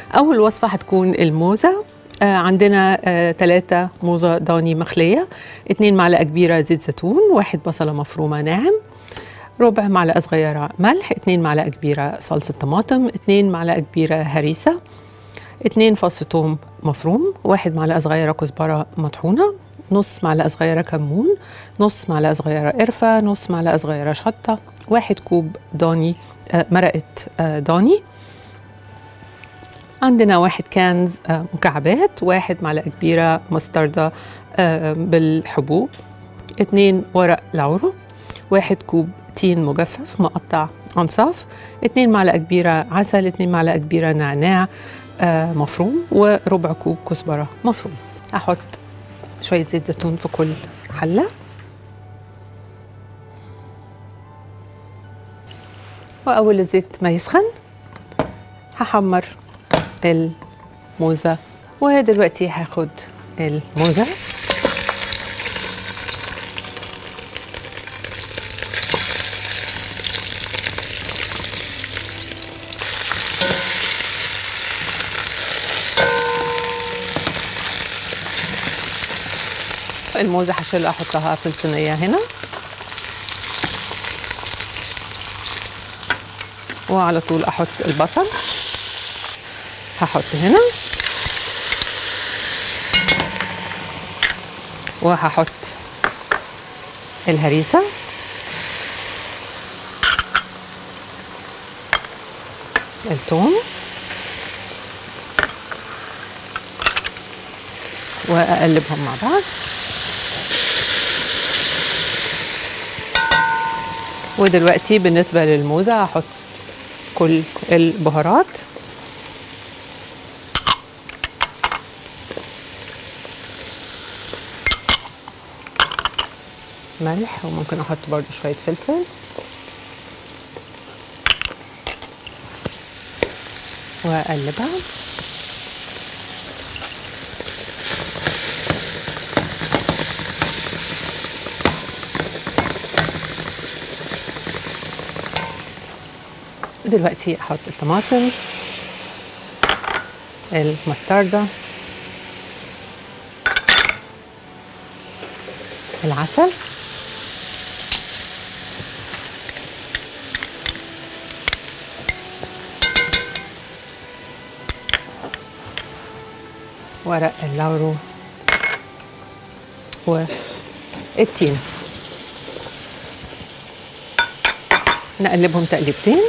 أول وصفة هتكون الموزة آه عندنا ثلاثة موزة ضاني مخلية اتنين معلقة كبيرة زيت زيتون واحد بصلة مفرومة ناعم ربع معلقة صغيرة ملح اتنين معلقة كبيرة صلصة طماطم اتنين معلقة كبيرة هريسة اتنين فص ثوم مفروم واحد معلقة صغيرة كزبرة مطحونة نص معلقة صغيرة كمون نص معلقة صغيرة قرفة نص معلقة صغيرة شطة واحد كوب ضاني آه مرقة آه ضاني عندنا واحد كانز آه مكعبات واحد معلقة كبيرة مستردة آه بالحبوب اتنين ورق لورو واحد كوب تين مجفف مقطع أنصاف اتنين معلقة كبيرة عسل اتنين معلقة كبيرة نعناع آه مفروم وربع كوب كزبرة مفروم أحط شوية زيت زيتون في كل حلة وأول الزيت ما يسخن هحمر الموزة ودلوقتي هاخد الموزة الموزة هشيلها احطها في الصينية هنا وعلى طول احط البصل هحط هنا وهحط الهريسة الثوم واقلبهم مع بعض ودلوقتي بالنسبة للموزة هحط كل البهارات ملح وممكن احط برضو شوية فلفل واقلبها دلوقتي احط الطماطم المستردة العسل ورق اللورو والتين نقلبهم تقليبتين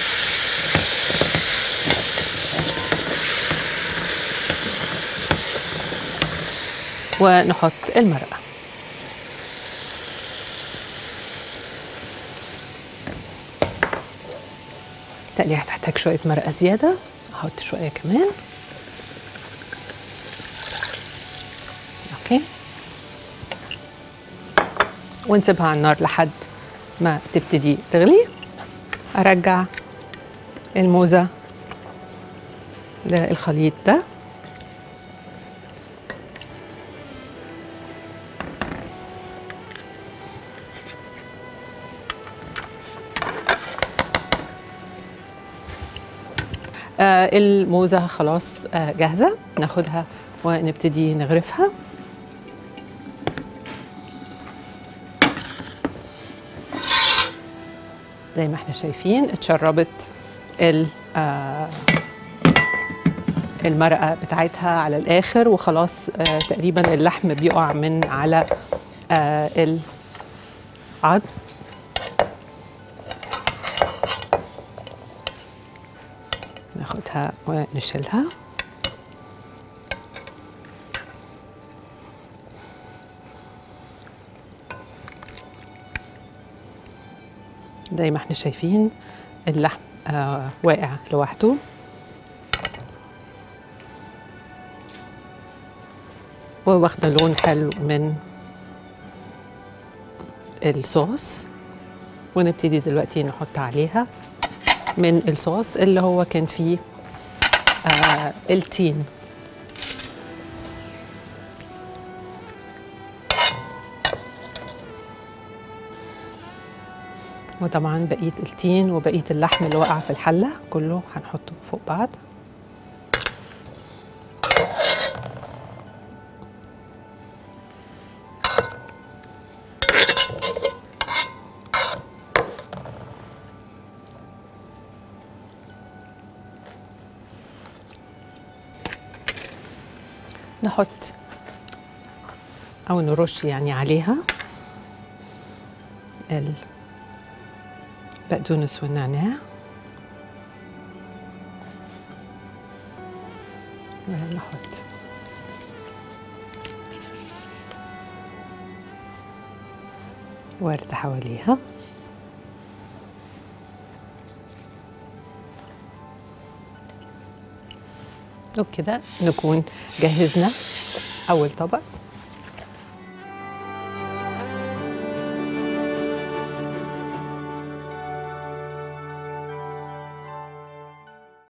ونحط المرقة تقلي هتحتاج شوية مرقة زيادة أحط شوية كمان أوكي ونسيبها على النار لحد ما تبتدي تغلي أرجع الموزة للخليط ده آه الموزة خلاص آه جاهزة ناخدها ونبتدي نغرفها زي ما احنا شايفين اتشربت آه المرقة بتاعتها على الآخر وخلاص آه تقريبا اللحم بيقع من على آه العظم ناخدها ونشيلها زي ما احنا شايفين اللحم آه واقع لوحده وواخدة لون حلو من الصوص ونبتدي دلوقتي نحط عليها من الصوص اللي هو كان فيه آه التين وطبعا بقية التين وبقية اللحم اللي وقع في الحلة كله هنحطه فوق بعض نحط أو نرش يعني عليها البقدونس والنعناع نحط ورد حواليها وبكده نكون جهزنا أول طبق